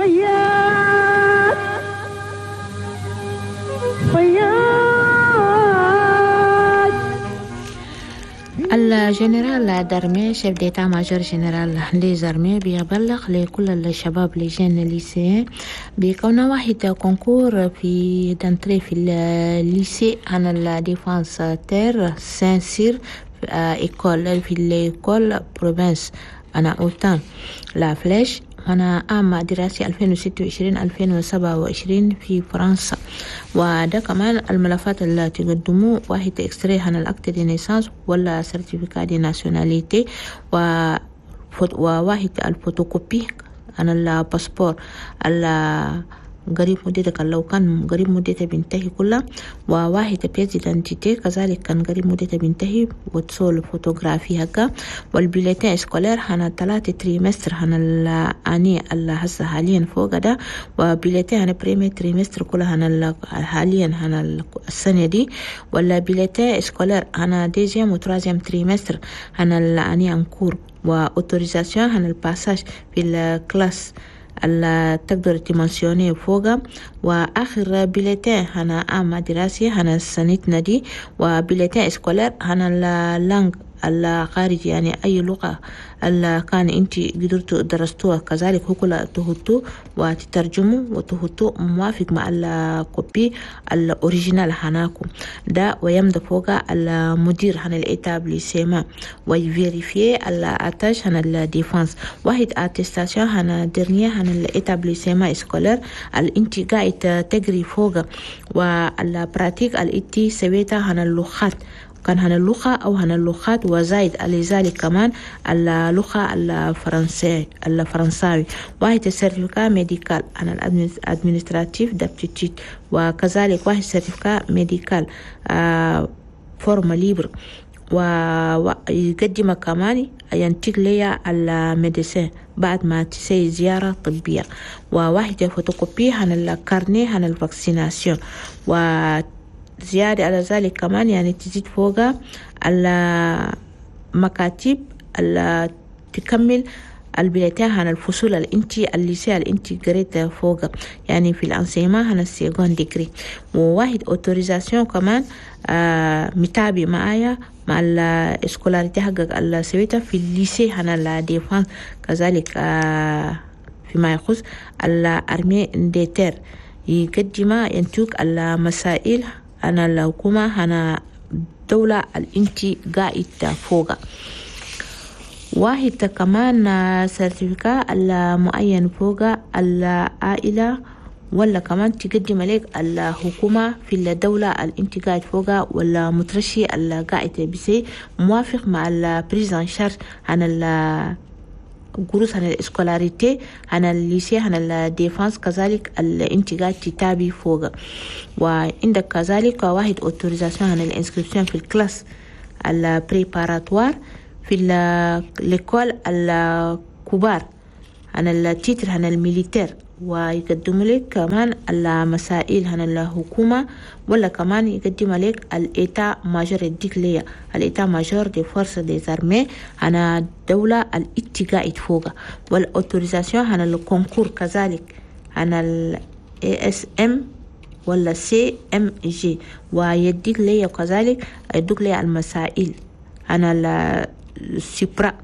فياض فياض الجنرال دارمي شيف ديتا ماجور جنرال ليزارمي بيبلغ لكل الشباب لجين الليسي بكون واحد كونكور في دانتري في الليسي عن الديفانس تير سان سير ايكول في الايكول بروفنس انا اوتان لا فلاش أنا عام دراسي 2026-2027 في فرنسا وده كمان الملفات اللي تقدموا واحد اكستري عن الاكت دي نيسانس ولا سيرتيفيكات دي ناسيوناليتي و وواحد الفوتوكوبي عن الباسبور قريب مدتك لو كان قريب مدته بينتهي كلها وواحد بيز identity كذلك كان قريب مدته بينتهي وتصول فوتوغرافي هكا والبيليتين اسكولير هنا ثلاثة تريمستر هنا الاني اللي هسه حاليا فوق ده وبيليتين هنا بريمي تريمستر كلها هنا حاليا هنا السنة دي ولا بيليتين اسكولير هنا ديزيام وترازيام تريمستر هنا الاني انكور واوتوريزاسيون هنا الباساج في الكلاس اللي تقدر تمنسيوني فوقها وآخر بليتين هنا عام دراسي هنا سنتنا دي وبليتين اسكولير هنا اللانج الخارجي يعني أي لغة اللي كان انت قدرتوا درستوها كذلك هو كلها تهتوا وتترجموا وتهتوا موافق مع الكوبي الأوريجينال هناكم ده ويمد فوق المدير هن الإتابليسيما ويفيريفي الأتاج هن الديفانس واحد أتستاسيون هن درنيا هن الإتابليسيما اسكولير الانت قاعد تجري فوق والبراتيك الانت سويتها هن اللغات كان هنا اللغة أو هنا اللغات وزايد لذلك كمان اللغة الفرنسية الفرنساوي واحد سيرتيفيكا ميديكال عن الادمنستراتيف دابتيتيت وكذلك واحد سيرتيفيكا ميديكال آه فورما ليبر ويقدم كمان ينتج لي الميديسين بعد ما تسوي زيارة طبية وواحدة فوتوكوبي عن الكارني عن الفاكسيناسيون و زيادة على ذلك كمان يعني تزيد فوق المكاتب اللي تكمل البلاتين عن الفصول اللي انت الليسي اللي انت قريت فوق يعني في الانسيما عن السيغون ديجري وواحد اوتوريزاسيون كمان آه متابع معايا مع الاسكولاريتي حقك اللي سويتها في الليسي عن الديفانس كذلك آه فيما يخص الارمي ديتير يقدم ينتج المسائل أنا الحكومة أنا دولة الانتي قاعد فوق واحد كمان سيرتيفيكا المعين فوق العائلة ولا كمان تقدم عليك الحكومة في الدولة اللي انت قاعد فوقها ولا مترشي اللي قاعد بسي موافق مع البريزان شارج عن الجروس عن الاسكولاريتي عن الليسي عن الديفانس كذلك اللي انت قاعد تتابي فوق وعندك كذلك واحد اوتوريزاسيون عن الانسكريبسيون في الكلاس البريباراتوار في ليكول الكبار عن التيتر عن الميليتير ويقدم لك كمان المسائل عن الحكومة ولا كمان يقدم لك الإيتا ماجور يديك ليا الإيتا ماجور دي فورس دي زارمي عن الدولة الاتقاء فوق والأوتوريزاسيون عن الكونكور كذلك عن ال ASM ولا سي ام جي ويديك ليا كذلك يدوك ليا المسائل عن السبرا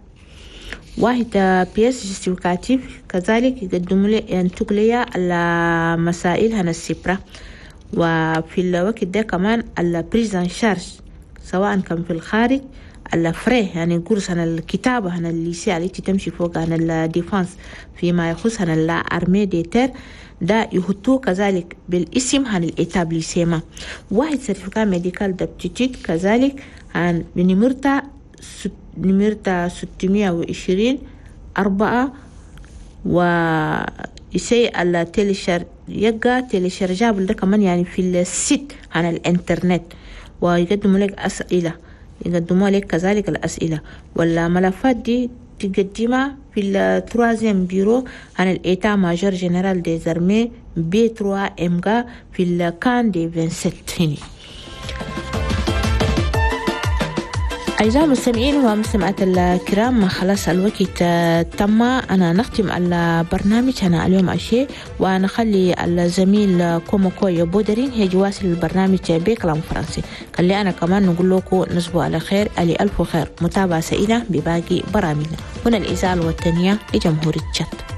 واحد بيس جستيفيكاتيف كذلك يقدم لي ينتج لي المسائل هنا السبرة وفي الوقت ده كمان البريزان شارج سواء كان في الخارج الفري يعني قرص عن الكتابة عن الليسي التي تمشي فوق عن الديفانس فيما يخص عن الأرمي ديتر ده يهتو كذلك بالاسم عن الإتابليسيما واحد سيرتيفيكات ميديكال دابتيتيت كذلك عن بنمرتا نمرتا ستمية وعشرين أربعة و يسي على تيليشر يقى تيليشرجابل ده كمان يعني في الست عن الانترنت ويقدموا لك أسئلة يقدموا لك كذلك الأسئلة والملفات دي تقدمها في التروازيام بيرو عن الإيتا ماجور جنرال دي زرمي بي تروا إمغا في الكان دي 27 هنا أعزائي المستمعين ومستمعات الكرام خلاص الوقت تم أنا نختم البرنامج أنا اليوم عشية ونخلي الزميل كوموكو يبودرين هي جواصل البرنامج بكلام فرنسي خلي أنا كمان نقول لكم نصبوا على خير ألي ألف خير متابعة سعيدة بباقي برامجنا هنا الإذاعة الوطنية لجمهورية تشاد